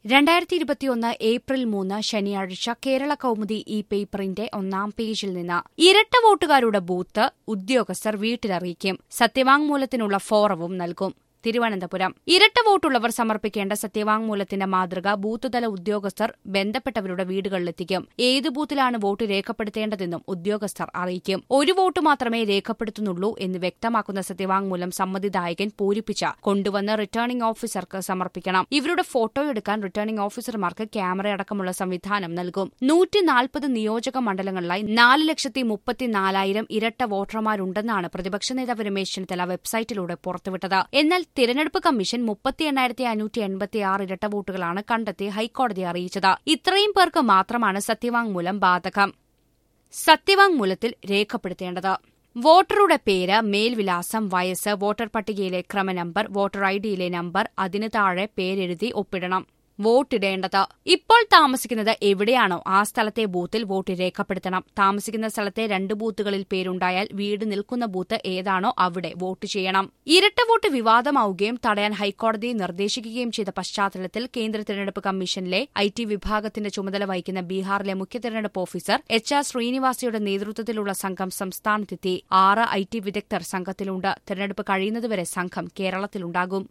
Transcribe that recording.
രണ്ടായിരത്തി ഇരുപത്തിയൊന്ന് ഏപ്രിൽ മൂന്ന് ശനിയാഴ്ച കേരള കൗമുദി ഈ പേപ്പറിന്റെ ഒന്നാം പേജിൽ നിന്ന് ഇരട്ട വോട്ടുകാരുടെ ബൂത്ത് ഉദ്യോഗസ്ഥർ വീട്ടിലറിയിക്കും സത്യവാങ്മൂലത്തിനുള്ള ഫോറവും നൽകും തിരുവനന്തപുരം ഇരട്ട വോട്ടുള്ളവർ സമർപ്പിക്കേണ്ട സത്യവാങ്മൂലത്തിന്റെ മാതൃക ബൂത്തുതല ഉദ്യോഗസ്ഥർ ബന്ധപ്പെട്ടവരുടെ വീടുകളിലെത്തിക്കും ഏത് ബൂത്തിലാണ് വോട്ട് രേഖപ്പെടുത്തേണ്ടതെന്നും ഉദ്യോഗസ്ഥർ അറിയിക്കും ഒരു വോട്ട് മാത്രമേ രേഖപ്പെടുത്തുന്നുള്ളൂ എന്ന് വ്യക്തമാക്കുന്ന സത്യവാങ്മൂലം സമ്മതിദായകൻ പൂരിപ്പിച്ച കൊണ്ടുവന്ന് റിട്ടേണിംഗ് ഓഫീസർക്ക് സമർപ്പിക്കണം ഇവരുടെ ഫോട്ടോ എടുക്കാൻ റിട്ടേണിംഗ് ഓഫീസർമാർക്ക് ക്യാമറയടക്കമുള്ള സംവിധാനം നൽകും നൂറ്റി നാൽപ്പത് നിയോജക മണ്ഡലങ്ങളിലായി നാല് ലക്ഷത്തി മുപ്പത്തിനാലായിരം ഇരട്ട വോട്ടർമാരുണ്ടെന്നാണ് പ്രതിപക്ഷ നേതാവ് രമേശ് ചെന്നിത്തല വെബ്സൈറ്റിലൂടെ പുറത്തുവിട്ടത് എന്നാൽ തിരഞ്ഞെടുപ്പ് കമ്മീഷൻ മുപ്പത്തി എണ്ണായിരത്തി അഞ്ഞൂറ്റി എൺപത്തിയാറ് ഇരട്ട വോട്ടുകളാണ് കണ്ടെത്തി ഹൈക്കോടതിയെ അറിയിച്ചത് ഇത്രയും പേർക്ക് മാത്രമാണ് സത്യവാങ്മൂലം ബാധകം സത്യവാങ്മൂലത്തിൽ രേഖപ്പെടുത്തേണ്ടത് വോട്ടറുടെ പേര് മേൽവിലാസം വയസ്സ് വോട്ടർ പട്ടികയിലെ ക്രമനമ്പർ വോട്ടർ ഐഡിയിലെ നമ്പർ അതിന് താഴെ പേരെഴുതി ഒപ്പിടണം വോട്ടിടേണ്ടത് ഇപ്പോൾ താമസിക്കുന്നത് എവിടെയാണോ ആ സ്ഥലത്തെ ബൂത്തിൽ വോട്ട് രേഖപ്പെടുത്തണം താമസിക്കുന്ന സ്ഥലത്തെ രണ്ട് ബൂത്തുകളിൽ പേരുണ്ടായാൽ വീട് നിൽക്കുന്ന ബൂത്ത് ഏതാണോ അവിടെ വോട്ട് ചെയ്യണം ഇരട്ട വോട്ട് വിവാദമാവുകയും തടയാൻ ഹൈക്കോടതി നിർദ്ദേശിക്കുകയും ചെയ്ത പശ്ചാത്തലത്തിൽ കേന്ദ്ര തെരഞ്ഞെടുപ്പ് കമ്മീഷനിലെ ഐ ടി വിഭാഗത്തിന്റെ ചുമതല വഹിക്കുന്ന ബീഹാറിലെ മുഖ്യ തെരഞ്ഞെടുപ്പ് ഓഫീസർ എച്ച് ആർ ശ്രീനിവാസിയുടെ നേതൃത്വത്തിലുള്ള സംഘം സംസ്ഥാനത്തെത്തി ആറ് ഐ ടി വിദഗ്ധർ സംഘത്തിലുണ്ട് തെരഞ്ഞെടുപ്പ് കഴിയുന്നതുവരെ സംഘം കേരളത്തിലുണ്ടാകും